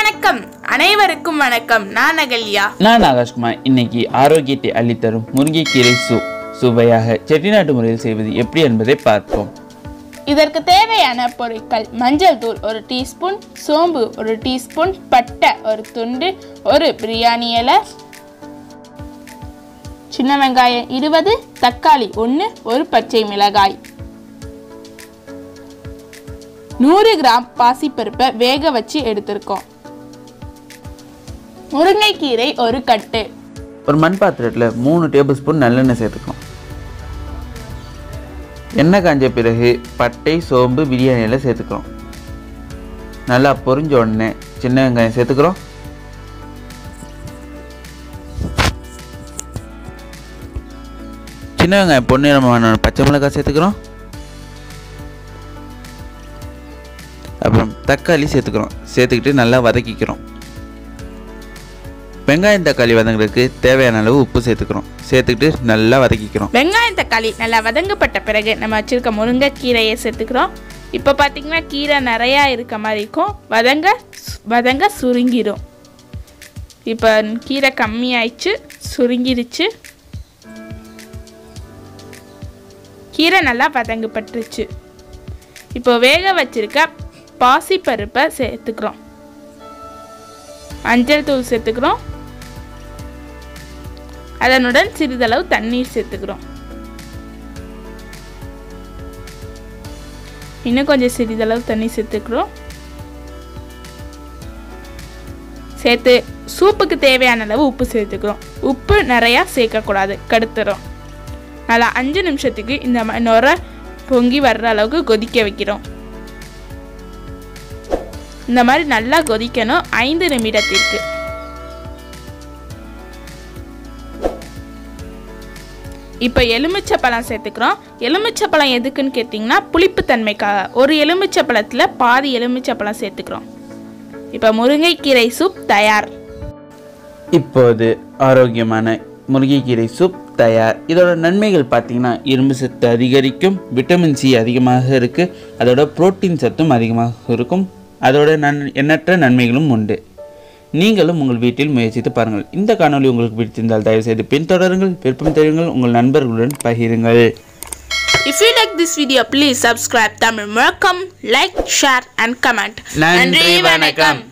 வணக்கம் அனைவருக்கும் வணக்கம் நான் அகல்யா நான் ஆகாஷ்குமார் இன்னைக்கு ஆரோக்கியத்தை அள்ளித்தரும் முருங்கைக்கீரை சூப் சுவையாக செட்டிநாட்டு முறையில் செய்வது எப்படி என்பதை பார்ப்போம் இதற்கு தேவையான பொருட்கள் மஞ்சள் தூள் ஒரு டீஸ்பூன் சோம்பு ஒரு டீஸ்பூன் பட்டை ஒரு துண்டு ஒரு பிரியாணி இலை சின்ன வெங்காயம் இருபது தக்காளி ஒன்று ஒரு பச்சை மிளகாய் நூறு கிராம் பாசிப்பருப்பை வேக வச்சு எடுத்திருக்கோம் முருங்கைக்கீரை ஒரு கட்டு ஒரு மண் பாத்திரத்தில் மூணு டேபிள் ஸ்பூன் நல்லெண்ணெய் சேர்த்துக்கணும் எண்ணெய் காஞ்ச பிறகு பட்டை சோம்பு பிரியாணி எல்லாம் சேர்த்துக்கிறோம் நல்லா பொரிஞ்ச உடனே சின்ன வெங்காயம் சேர்த்துக்கிறோம் சின்ன வெங்காயம் பொன்னிறமான பச்சை மிளகாய் சேர்த்துக்கிறோம் அப்புறம் தக்காளி சேர்த்துக்கிறோம் சேர்த்துக்கிட்டு நல்லா வதக்கிக்கிறோம் வெங்காயம் தக்காளி வதங்குறதுக்கு தேவையான அளவு உப்பு சேர்த்துக்கிறோம் சேர்த்துக்கிட்டு நல்லா வதக்கிக்கிறோம் வெங்காயம் தக்காளி நல்லா வதங்கப்பட்ட பிறகு நம்ம வச்சிருக்க முருங்கைக்கீரையை சேர்த்துக்கிறோம் இப்போ பார்த்தீங்கன்னா கீரை நிறையா இருக்க மாதிரி இருக்கும் வதங்க வதங்க சுருங்கிடும் இப்போ கீரை கம்மியாயிடுச்சு சுருங்கிடுச்சு கீரை நல்லா வதங்கப்பட்டுருச்சு இப்போ வேக வச்சிருக்க பாசிப்பருப்பை சேர்த்துக்கிறோம் மஞ்சள் தூள் சேர்த்துக்கிறோம் அதனுடன் சிறிதளவு தண்ணீர் சேர்த்துக்கிறோம் இன்னும் கொஞ்சம் சிறிதளவு தண்ணி சேர்த்துக்கிறோம் சேர்த்து சூப்புக்கு தேவையான அளவு உப்பு சேர்த்துக்கிறோம் உப்பு நிறையா சேர்க்கக்கூடாது கடுத்துரும் நல்லா அஞ்சு நிமிஷத்துக்கு இந்த மாதிரி நுர பொங்கி வர்ற அளவுக்கு கொதிக்க வைக்கிறோம் இந்த மாதிரி நல்லா கொதிக்கணும் ஐந்து நிமிடத்திற்கு இப்போ எலுமிச்சை பழம் சேர்த்துக்கிறோம் எலுமிச்சை பழம் எதுக்குன்னு கேட்டிங்கன்னா புளிப்புத்தன்மைக்காக ஒரு எலுமிச்சை பழத்தில் பாதி எலுமிச்சை பழம் சேர்த்துக்கிறோம் இப்போ முருங்கைக்கீரை சூப் தயார் இப்போது ஆரோக்கியமான முருங்கைக்கீரை சூப் தயார் இதோட நன்மைகள் பார்த்தீங்கன்னா இரும்பு சத்து அதிகரிக்கும் விட்டமின் சி அதிகமாக இருக்குது அதோட புரோட்டீன் சத்தும் அதிகமாக இருக்கும் அதோட நன் எண்ணற்ற நன்மைகளும் உண்டு நீங்களும் உங்கள் வீட்டில் முயற்சித்து பாருங்கள் இந்த காணொளி உங்களுக்கு பிடித்திருந்தால் தயவுசெய்து பின்தொடருங்கள் விருப்பம் தெரியுங்கள் உங்கள் நண்பர்களுடன் பகிருங்கள் If you like this video, please subscribe Tamil Murakam, like, share and comment. நன்றி வணக்கம்